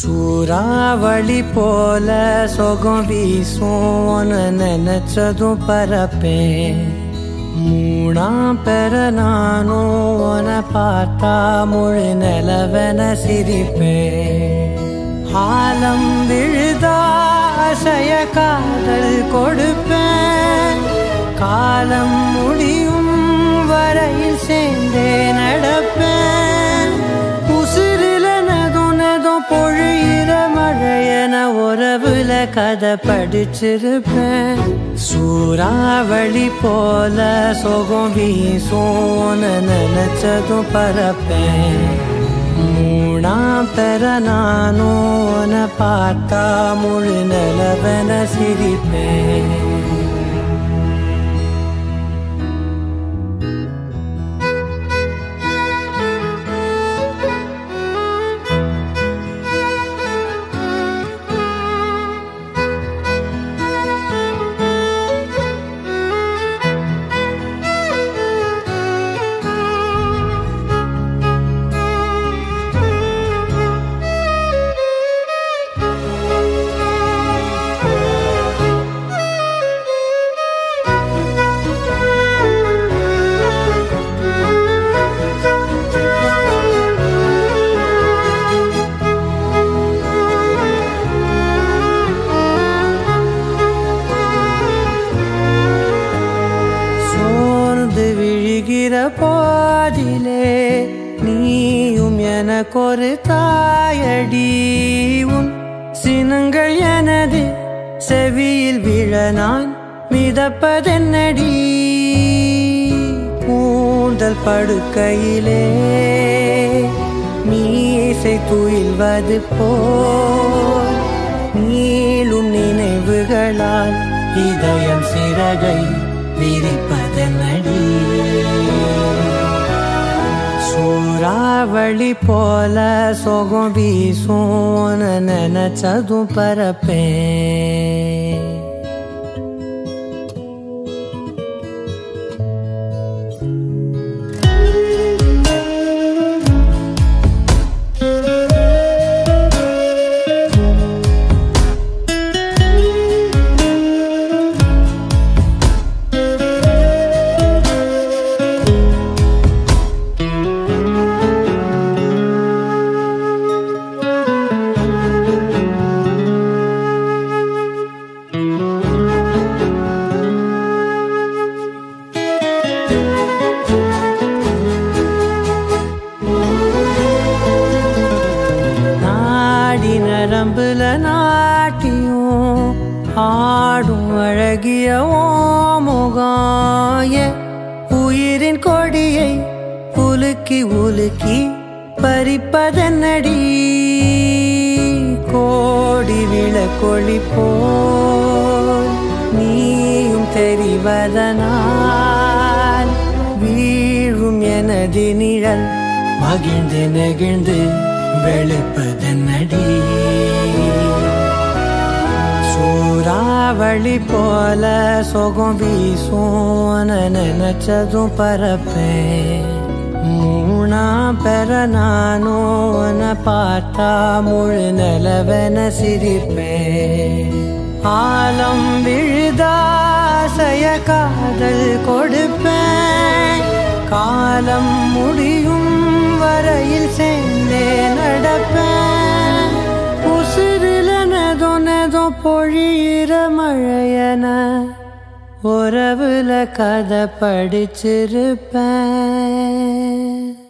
சூறாவளி போல சொகம் வீசும் உன நினைச்சதும் பரப்பேன் மூணாம் பெற நானும் உன பார்த்தா முழு நிலவென சிரிப்பேன் ஆலம் விழுதா அசைய காதல் கொடுப்பேன் காலம் முடியும் வரையில் சேர்ந்தே நடப்பேன் உசிரில நது நது பொழியிற மழையன உறவுல கதை படிச்சிருப்பேன் சூறாவளி போல சொகம் வீசும் நினைச்சதும் பரப்பேன் மூணாம் பெற நானும் உன பார்த்தா முழு நிலவென சிரிப்பேன் சோர்ந்து விழுகிற பாதிலே நீயும் எனக்கொரு தாயடி உன் சினங்கள் எனது செவியில் விழ நான் மிதப்பதென்னடி கூந்தல் படுக்கையிலே மீசை துயில்வது போல் நீளும் நினைவுகளால் இதயம் சிறகை விரிப்பதனடி சூறாவளி போல சொகம் வீசும் உன நினைச்சதும் பரப்பேன் நாடி நரம்புல நாட்டியும் ஆடும் அழகிய ஓ முகம் என் உயிரின் கொடியை உலுக்கி உலுக்கி பறிப்பதென்னடி கோடி விளக்கொளி போல் நீயும் தெரிவதனால் வீழும் எனது நிழல் மகிழ்ந்து நெகிழ்ந்து வெளுப்பதென்னடி சூறாவளி போல சொகம் வீசும் நினைச்சதும் பரப்பேன் மூணா பெற நானும் உன்னை பார்த்தா முழு நிலவென சிரிப்பேன் ஆலம் விழுதாசைய காதல் கொடுப்பேன் காலம் முடியும் வரையில் சேர்ந்தே நடப்பேன் உசிரில நெதோ நெதோ பொழியிற மழையன உறவுல கதை படிச்சிருப்பேன்